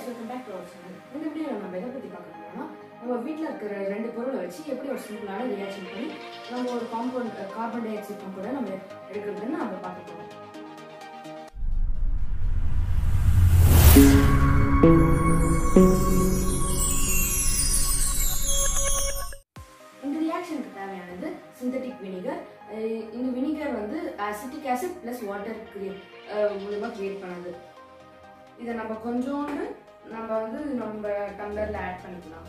welcome back to our channel இந்த video நம்ம எதை பற்றி பார்க்க போறோம்னா நம்ம வீட்டில் இருக்கிற ரெண்டு பொருளை வச்சு எப்படி ஒரு சிம்பிளான ரியாக்ஷன் பண்ணி நம்ம ஒரு காம்பவுண்ட் கார்பன் டை ஆக்சைடு காம்பவுண்டை நம்ம எடுக்கிறதுன்னு நம்ம பார்க்க போகிறோம் இந்த ரியாக்ஷனுக்கு தேவையானது சிந்தட்டிக் வினிகர் இந்த வினிகர் வந்து acetic acid plus water create மூலமாக கிரியேட் பண்ணது இதை நம்ம கொஞ்சோண்டு நம்ம வந்து நம்ம டம்ளரில் ஆட் பண்ணிக்கலாம்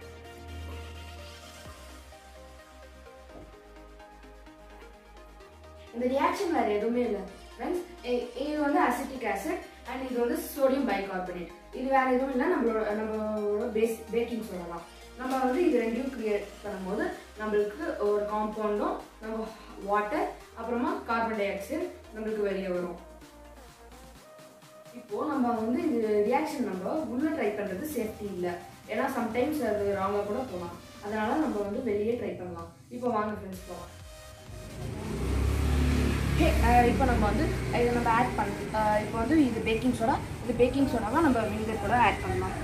இந்த ரியாக்ஷன் வேறு எதுவுமே இல்லை ஃப்ரெண்ட்ஸ் இது வந்து அசிட்டிக் ஆசிட் அண்ட் இது வந்து சோடியம் பைகார்பனேட் இது வேற எதுவும் இல்லை நம்மளோட நம்மளோட பேஸ் பேக்கிங் சொல்லலாம் நம்ம வந்து இது ரெண்டையும் கிரியேட் பண்ணும்போது நம்மளுக்கு ஒரு காம்பவுண்டும் நம்ம வாட்டர் அப்புறமா கார்பன் டை ஆக்சைடு நம்மளுக்கு வெளியே வரும் இப்போ நம்ம வந்து இந்த ரியாக்ஷன் நம்ம உள்ள ட்ரை பண்றது சேஃப்டி இல்லை ஏன்னா சம்டைம்ஸ் அது ராங்காக கூட போகலாம் அதனால நம்ம வந்து வெளியே ட்ரை பண்ணலாம் இப்போ வாங்க ஃப்ரெண்ட்ஸ் போகலாம் இப்போ நம்ம வந்து இதை நம்ம ஆட் பண்ண இப்போ வந்து இது பேக்கிங் சோடா இது பேக்கிங் சோடாவை நம்ம வினிகர் கூட ஆட் பண்ணலாம்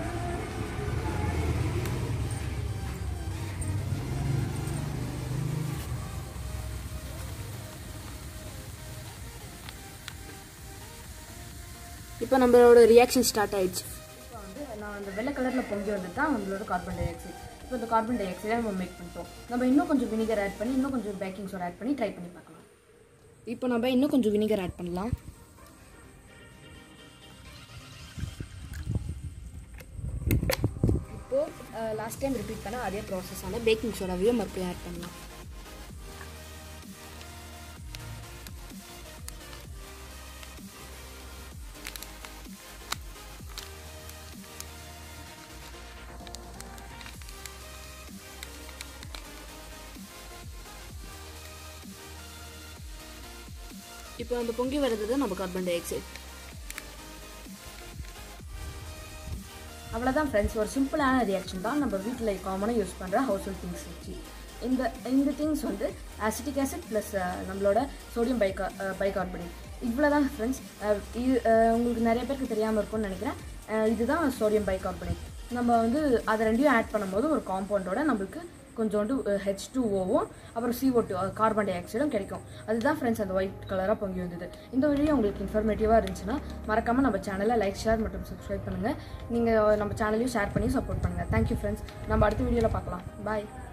இப்போ நம்மளோட ரியாக்ஷன் ஸ்டார்ட் ஆயிடுச்சு இப்போ வந்து நான் அந்த வெள்ளை கலரில் பொங்கி வந்து தான் நம்மளோட கார்பன் டை ஆக்சைடு இப்போ இந்த கார்பன் டை ஆக்சைடை நம்ம மேக் பண்ணிட்டோம் நம்ம இன்னும் கொஞ்சம் வினிகர் ஆட் பண்ணி இன்னும் கொஞ்சம் பேக்கிங் சோடா ஆட் பண்ணி ட்ரை பண்ணி பார்க்கலாம் இப்போ நம்ம இன்னும் கொஞ்சம் வினிகர் ஆட் பண்ணலாம் இப்போது லாஸ்ட் டைம் ரிப்பீட் பண்ண அதே ப்ராசஸான பேக்கிங் சோடாவையும் மறுபடியும் ஆட் பண்ணலாம் இப்போ அந்த பொங்கி வர்றது தான் நம்ம கார்பன் டை ஆக்சைடு அவ்வளோதான் ஃப்ரெண்ட்ஸ் ஒரு சிம்பிளான ரியாக்ஷன் தான் நம்ம வீட்டில் காமனாக யூஸ் பண்ணுற ஹவுஸ் ஹோல்ட் திங்ஸ் வச்சு இந்த இந்த திங்ஸ் வந்து அசிட்டிக் ஆசிட் ப்ளஸ் நம்மளோட சோடியம் பைகா பைகார்பனேட் இவ்வளோ தான் ஃப்ரெண்ட்ஸ் இது உங்களுக்கு நிறைய பேருக்கு தெரியாமல் இருக்கும்னு நினைக்கிறேன் இதுதான் சோடியம் பைகார்பனேட் நம்ம வந்து அதை ரெண்டையும் ஆட் பண்ணும்போது ஒரு காம்பவுண்டோட நம்மளுக்கு கொஞ்சோண்டு ஹெச் டூ ஓவும் அப்புறம் CO two carbon dioxide கிடைக்கும் அதுதான் ஃப்ரெண்ட்ஸ் அந்த ஒயிட் கலராக பொங்கி வந்தது இந்த வீடியோ உங்களுக்கு இன்ஃபர்மேட்டிவாக இருந்துச்சுன்னா மறக்காமல் நம்ம சேனலை லைக் ஷேர் மற்றும் சப்ஸ்கிரைப் பண்ணுங்கள் நீங்கள் நம்ம சேனலையும் ஷேர் பண்ணி சப்போர்ட் பண்ணுங்கள் தேங்க்யூ ஃப்ரெண்ட்ஸ் நம்ம அடுத்த வீடியோவில் பார்க்கலாம் பாய்